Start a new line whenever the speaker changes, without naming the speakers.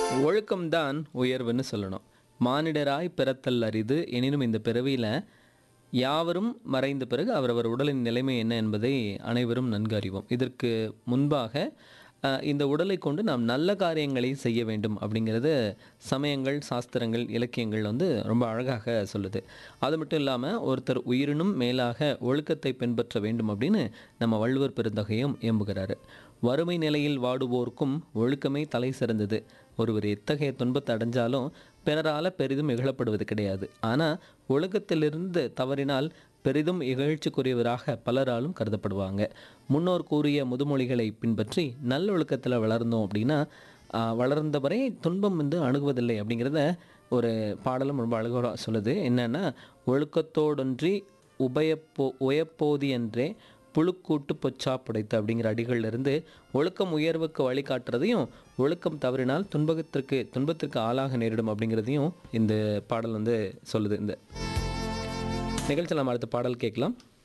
ஒழுக்கம்தான் உயர்வுன்னு சொல்லணும் மானிடராய் பிறத்தல் அரிது எனினும் இந்த பிறவியில் யாவரும் மறைந்த பிறகு அவரவர் உடலின் நிலைமை என்ன என்பதை அனைவரும் நன்கு அறிவோம் இதற்கு முன்பாக அஹ், இந்த உடலை கொண்டு நாம் நல்ல காரியங்களை செய்ய வேண்டும் அப்படிங்கிறது சமயங்கள் சாஸ்திரங்கள் இலக்கியங்கள் வந்து ரொம்ப அழகாக சொல்லுது அது மட்டும் இல்லாமல் ஒருத்தர் உயிரினும் மேலாக ஒழுக்கத்தை பின்பற்ற வேண்டும் அப்படின்னு நம்ம வள்ளுவர் பெருந்தகையும் எம்புகிறாரு வறுமை நிலையில் வாடுவோர்க்கும் ஒழுக்கமே தலை சிறந்தது ஒருவர் எத்தகைய துன்பத்தை அடைஞ்சாலும் பிறரால் பெரிதும் இகழப்படுவது கிடையாது ஆனால் ஒழுக்கத்திலிருந்து தவறினால் பெரிதும் இகழ்ச்சிக்குரியவராக பலராலும் கருதப்படுவாங்க முன்னோர் கூறிய முதுமொழிகளை பின்பற்றி நல்லொழுக்கத்தில் வளர்ந்தோம் அப்படின்னா ஆஹ், வளர்ந்தவரை துன்பம் வந்து அணுகுவதில்லை அப்படிங்கிறத ஒரு பாடலும் ரொம்ப அழகாக சொல்லுது என்னன்னா ஒழுக்கத்தோடொன்றி உபயப்போ உயப்போதி என்றே புழுக்கூட்டு பொச்சா புடைத்து அப்படிங்கிற அடிகள்ல இருந்து ஒழுக்கம் உயர்வுக்கு வழிகாட்டுறதையும் ஒழுக்கம் தவறினால் துன்பத்திற்கு துன்பத்திற்கு ஆளாக நேரிடும் அப்படிங்கிறதையும் இந்த பாடல் வந்து சொல்லுது இந்த நிகழ்ச்சியில் நம்ம அடுத்த பாடல் கேட்கலாம்